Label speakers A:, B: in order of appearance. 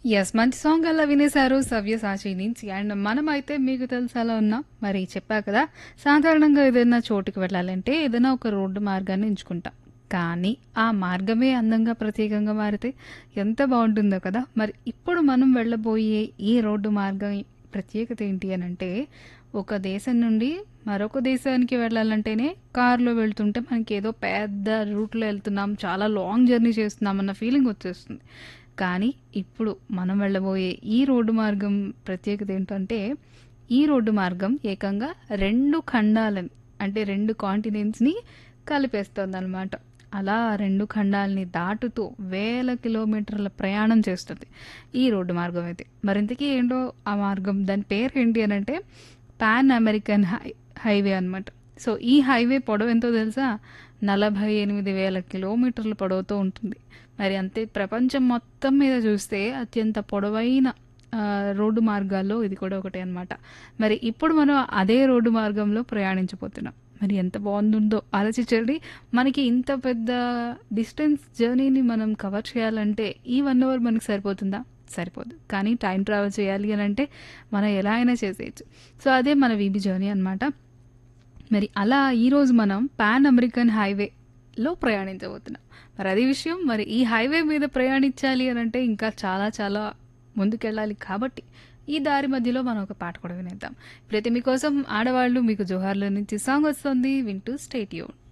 A: Yes. మంచి song అలా వినేశారు 'సవ్యసాచి' నుంచి. అండ్ మనమైతే మీకు తెలుసాలో ఉన్నాం. మరి చెప్పా కదా! సాధారణంగా ఏదైనా చోటుకి వెళ్ళాలంటే ఏదైనా ఒక రోడ్డు మార్గాన్ని ఎంచుకుంటాం. కానీ ఆ మార్గమే అందంగా, ప్రత్యేకంగా మారితే ఎంత బావుంటుందో కదా! మరి ఇప్పుడు మనం వెళ్ళబోయే ఈ రోడ్డు మార్గం ప్రత్యేకత ఏంటి అనంటే, ఒక దేశం నుండి మరొక దేశానికి వెళ్ళాలంటేనే కార్‌లో వెళ్తుంటే మనకేదో పెద్ద రూట్‌లో ఎళ్తున్నాం, చాలా లాంగ్ జర్నీ చేస్తున్నాం అన్న ఫీలింగ్ వచ్చేస్తుంది. కానీ ఇప్పుడు మనం వెళ్ళబోయే ఈ రోడ్డు మార్గం ప్రత్యేకత ఏంటంటే, ఈ రోడ్డు మార్గం ఏకంగా 2 ఖండాలని అంటే 2 కాంటినెంట్స్‌ని కలిపేస్తోందనమాట. అలా 2 ఖండాల్ని దాటుతూ వేల కిలోమీటర్ల ప్రయాణం చేస్తుంది ఈ రోడ్డు మార్గం అయితే. మరింతకీ ఏంటో ఆ మార్గం దాని పేరేంటి అనంటే పాన్ అమెరికన్ హై హైవే అనమాట. సో, ఈ హైవే పొడవెంతో తెలుసా? 48,000 కిలోమీటర్ల పొడవుతో ఉంటుంది. మరి అంతే ప్రపంచం మొత్తం మీద చూస్తే అత్యంత పొడవైన ఆహ్, రోడ్డు మార్గాల్లో ఇది కూడా ఒకటే అనమాట. మరి ఇప్పుడు మనం అదే రోడ్డు మార్గంలో ప్రయాణించబోతున్నాం. మరి ఎంత బావుంటుందో ఆలోచించండి. మనకి ఇంత పెద్ద డిస్టెన్స్ జర్నీని మనం కవర్ చేయాలంటే ఈ 1 అవర్ మనకి సరిపోతుందా? సరిపోదు. కానీ టైమ్ ట్రావెల్ చేయాలి అనంటే మనం ఎలా అయినా చేసేయొచ్చు. సో, అదే మన వీబీ జర్నీ అనమాట. మరి అలా ఈరోజు మనం పాన్ అమెరికన్ హైవేలో ప్రయాణించబోతున్నాం. మరి అది విషయం. మరి ఈ హైవే మీద ప్రయాణించాలి అనంటే ఇంకా చాలా చాలా ముందుకెళ్ళాలి కాబట్టి ఈ దారి మధ్యలో మనం ఒక పాట కూడా వినేద్దాం. ఇప్పుడైతే మీకోసం 'ఆడవాళ్ళు మీకు జోహార్‌లో' నుంచి సాంగ్ వస్తోంది. వింటూ స్టే ట్యూన్.